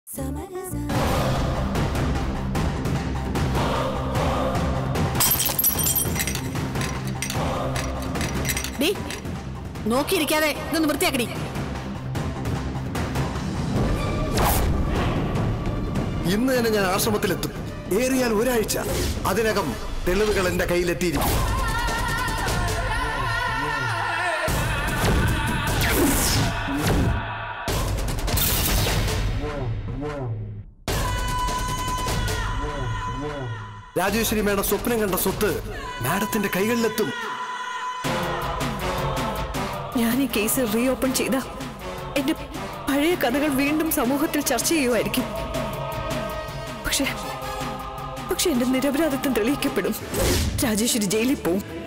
D നോക്കിയിരിക്കാതെ ഇതൊന്ന് വൃത്തിയാക്കടി ഇന്ന് തന്നെ ഞാൻ ആശ്രമത്തിലെത്തും ഏറിയാൽ ഒരാഴ്ച അതിനകം തെളിവുകൾ എന്റെ കയ്യിലെത്തിയിരിക്കും രാജേശ്വരി മേഡം സ്വപ്നം കണ്ട സ്വത്ത് മാഡത്തിന്റെ കൈകളിലെത്തും ഞാൻ ഈ കേസ് റീ ഓപ്പൺ ചെയ്ത എന്റെ പഴയ കഥകൾ വീണ്ടും സമൂഹത്തിൽ ചർച്ച ചെയ്യുമായിരിക്കും പക്ഷെ പക്ഷെ എന്റെ നിരപരാധിത്വം തെളിയിക്കപ്പെടും രാജേശ്വരി ജയിലിൽ പോവും